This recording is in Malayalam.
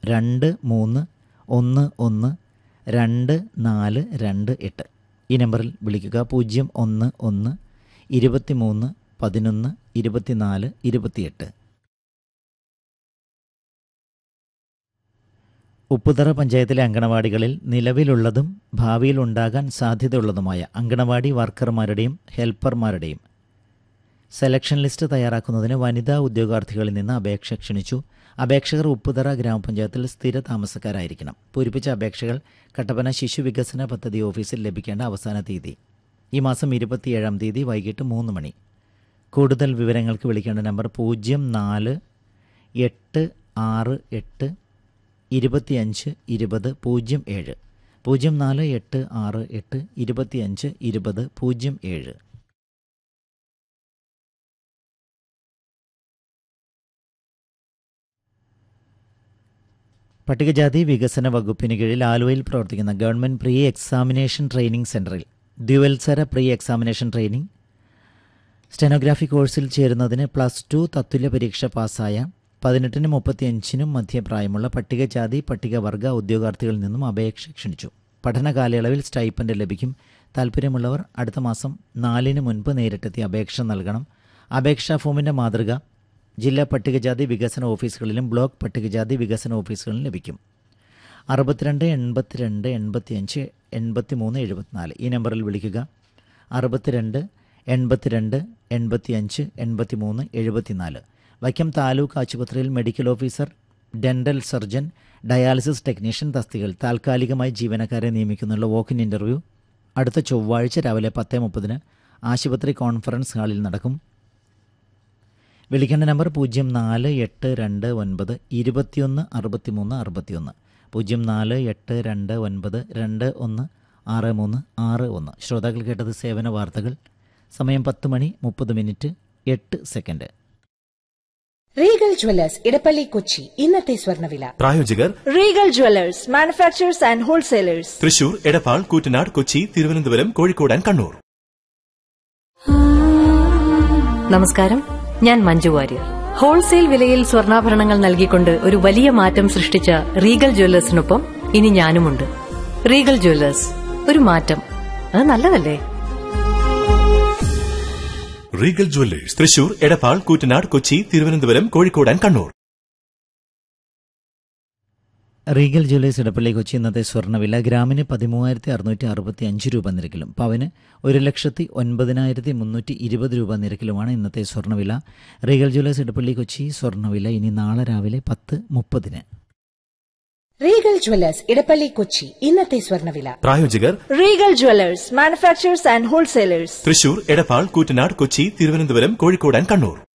രണ്ട് മൂന്ന് ഒന്ന് ഒന്ന് രണ്ട് നാല് രണ്ട് എട്ട് ഈ നമ്പറിൽ വിളിക്കുക പൂജ്യം ഒന്ന് ഒന്ന് ഇരുപത്തി മൂന്ന് പതിനൊന്ന് ഇരുപത്തിനാല് ഇരുപത്തിയെട്ട് ഉപ്പുതറ പഞ്ചായത്തിലെ അങ്കണവാടികളിൽ നിലവിലുള്ളതും ഭാവിയിൽ ഉണ്ടാകാൻ സാധ്യതയുള്ളതുമായ അങ്കണവാടി വർക്കർമാരുടെയും ഹെൽപ്പർമാരുടെയും സെലക്ഷൻ ലിസ്റ്റ് തയ്യാറാക്കുന്നതിന് വനിതാ ഉദ്യോഗാർത്ഥികളിൽ നിന്ന് അപേക്ഷ ക്ഷണിച്ചു അപേക്ഷകർ ഉപ്പുതറ ഗ്രാമപഞ്ചായത്തിൽ സ്ഥിര താമസക്കാരായിരിക്കണം പൂരിപ്പിച്ച അപേക്ഷകൾ കട്ടപ്പന ശിശു വികസന പദ്ധതി ഓഫീസിൽ ലഭിക്കേണ്ട അവസാന തീയതി ഈ മാസം ഇരുപത്തിയേഴാം തീയതി വൈകിട്ട് മൂന്ന് മണി കൂടുതൽ വിവരങ്ങൾക്ക് വിളിക്കേണ്ട നമ്പർ പൂജ്യം നാല് എട്ട് ആറ് എട്ട് ഇരുപത്തിയഞ്ച് ഇരുപത് പൂജ്യം ഏഴ് പൂജ്യം നാല് എട്ട് ആറ് എട്ട് ഇരുപത്തിയഞ്ച് ഇരുപത് പൂജ്യം ഏഴ് പട്ടികജാതി വികസന വകുപ്പിന് കീഴിൽ ആലുവയിൽ പ്രവർത്തിക്കുന്ന ഗവൺമെൻറ് പ്രീ എക്സാമിനേഷൻ ട്രെയിനിംഗ് സെൻറ്ററിൽ ദ്വിവത്സര പ്രീ എക്സാമിനേഷൻ ട്രെയിനിംഗ് സ്റ്റെനോഗ്രാഫി കോഴ്സിൽ ചേരുന്നതിന് പ്ലസ് ടു തത്തുല്യ പരീക്ഷ പാസ്സായ പതിനെട്ടിനും മുപ്പത്തിയഞ്ചിനും മധ്യപ്രായമുള്ള പട്ടികജാതി പട്ടികവർഗ ഉദ്യോഗാർത്ഥികളിൽ നിന്നും അപേക്ഷ ക്ഷണിച്ചു പഠന കാലയളവിൽ സ്റ്റൈപ്പൻഡ് ലഭിക്കും താല്പര്യമുള്ളവർ അടുത്ത മാസം നാലിന് മുൻപ് നേരിട്ടെത്തി അപേക്ഷ നൽകണം അപേക്ഷാ ഫോമിൻ്റെ മാതൃക ജില്ലാ പട്ടികജാതി വികസന ഓഫീസുകളിലും ബ്ലോക്ക് പട്ടികജാതി വികസന ഓഫീസുകളിലും ലഭിക്കും അറുപത്തിരണ്ട് എൺപത്തിരണ്ട് എൺപത്തിയഞ്ച് എൺപത്തിമൂന്ന് എഴുപത്തിനാല് ഈ നമ്പറിൽ വിളിക്കുക അറുപത്തിരണ്ട് എൺപത്തിരണ്ട് എൺപത്തിയഞ്ച് എൺപത്തിമൂന്ന് എഴുപത്തിനാല് വൈക്കം താലൂക്ക് ആശുപത്രിയിൽ medical officer dental surgeon dialysis technician തസ്തികൾ താൽക്കാലികമായി ജീവനക്കാരെ നിയമിക്കുന്നുള്ള വോക്കിൻ ഇൻ്റർവ്യൂ അടുത്ത ചൊവ്വാഴ്ച രാവിലെ പത്ത് മുപ്പതിന് ആശുപത്രി കോൺഫറൻസ് ഹാളിൽ നടക്കും വിളിക്കേണ്ട നമ്പർ പൂജ്യം നാല് എട്ട് രണ്ട് ഒൻപത് ഇരുപത്തിയൊന്ന് അറുപത്തിമൂന്ന് അറുപത്തിയൊന്ന് പൂജ്യം നാല് എട്ട് രണ്ട് ഒൻപത് രണ്ട് ഒന്ന് ആറ് മൂന്ന് ആറ് ഒന്ന് ശ്രോതാക്കൾ കേട്ടത് സേവന വാർത്തകൾ സമയം പത്ത് മണി മുപ്പത് മിനിറ്റ് എട്ട് second Regal Jewellers Edappally Kochi ഇന്നത്തെ സ്വർണ്ണവില പ്രായോജകർ Regal Jewelers, manufacturers and wholesalers. Thrissur Edappal Koottanad Kochi Thiruvananthapuram Kozhikode and Kannur നമസ്കാരം ഞാൻ മഞ്ജു വാര്യർ ഹോൾസെയിൽ വിലയിൽ സ്വർണ്ണാഭരണങ്ങൾ നൽകിക്കൊണ്ട് ഒരു വലിയ മാറ്റം സൃഷ്ടിച്ച റീഗൽ ജ്വല്ലേഴ്സിനൊപ്പം ഇനി ഞാനുമുണ്ട് റീഗൽ ജ്വല്ലേഴ്സ് ഒരു മാറ്റം അത് നല്ലതല്ലേ Regal Jewellers Thrissur Edappal Koottanad Kochi Thiruvananthapuram Kozhikode and Kannur Regal Jewellers Edappally Kochi ഇന്നത്തെ സ്വർണ്ണവില ഗ്രാമിന് പതിമൂവായിരത്തി അറുന്നൂറ്റി അറുപത്തി അഞ്ച് രൂപ നിരക്കിലും പവന് ഒരു ലക്ഷത്തി ഒൻപതിനായിരത്തി മുന്നൂറ്റി ഇരുപത് രൂപ നിരക്കിലുമാണ് ഇന്നത്തെ സ്വർണ്ണവില റീഗൽ ജ്വല്ലേഴ്സ് ഇടപ്പള്ളി കൊച്ചി സ്വർണ്ണവില ഇനി നാളെ രാവിലെ പത്ത് മുപ്പതിന് റീഗൽ ജ്വല്ലേഴ്സ് ഇടപ്പള്ളി കൊച്ചി ഇന്നത്തെ സ്വർണ്ണവില പ്രായോജകർ Regal Jewelers, manufacturers and wholesalers. Thrissur Edappal Koottanad Kochi Thiruvananthapuram Kozhikode and Kannur